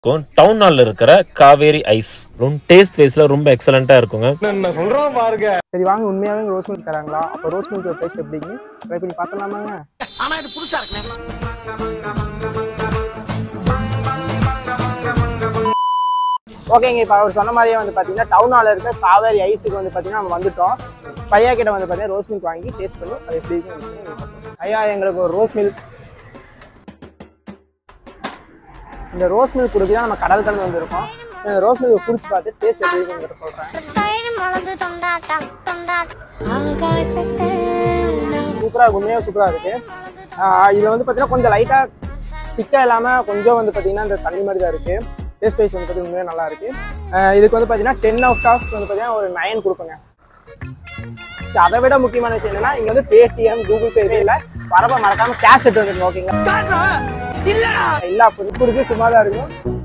இருக்கும் டவுன் ஹால்ல இருக்கிற காவேரி ஐஸ் ரொம்ப டேஸ்ட் வைஸ்ல ரொம்ப எக்ஸலண்டா இருக்குங்க சரி வாங்க உண்மையாவே ரோஸ் மில்க் தராங்களா அப்போ ரோஸ் மில்க் டேஸ்ட் எப்படிங்க ட்ரை பண்ணி பார்க்கலாமாங்க ஆனா இது புதுசா இருக்குண்ணே ஓகேங்க இப்போ அவர் சொன்ன மாதிரியே வந்து பார்த்தீங்கன்னா டவுன் ஹாலில் இருக்க காவேரி ஐஸுக்கு வந்து பார்த்தீங்கன்னா நம்ம வந்துட்டோம் பையா கிட்ட வந்து பார்த்தீங்கன்னா ரோஸ் மில்க் வாங்கி டேஸ்ட் பண்ணி அது எப்படி இருக்குன்னு வந்து நீங்க சொல்லுங்க. ஐயா எங்களுக்கு ஒரு ரோஸ் மில்க் இந்த ரோஸ் மில்க் குடிக்க தான் நம்ம கடல் கடந்து வந்திருக்கோம் இந்த ரோஸ் மில்க் குடிச்சு பார்த்து டேஸ்ட் எப்படி இருக்குன்னு சொல்கிறேன் தயிர் முளது தொண்டாட்டம் தொண்டாட்டம் ஆகாசத்தை நான் சூப்பராக உண்மையாக சூப்பராக இருக்கு இதில் வந்து பார்த்தீங்கன்னா கொஞ்சம் லைட்டாக திக்காக இல்லாமல் கொஞ்சம் வந்து பார்த்தீங்கன்னா இந்த தண்ணி மாதிரி தான் இருக்கு டேஸ்ட் வைஸ் வந்து பார்த்தீங்கன்னா உண்மையாக நல்லா இருக்கு ஆஹ் இதுக்கு வந்து பார்த்தீங்கன்னா டென் அவுட் ஆஃப் வந்து பார்த்தீங்கன்னா ஒரு நைன் கொடுப்பேங்க சரி, அதை விட முக்கியமான விஷயம் என்னன்னா இங்க வந்து பேடிஎம் கூகுள் பே இல்லை வரப்ப மறக்காம கேஷ் எடுத்து வந்துருங்க ஓகேங்களா இல்ல அப்படி பிடிச்சி சும்மா தான் இருக்கும்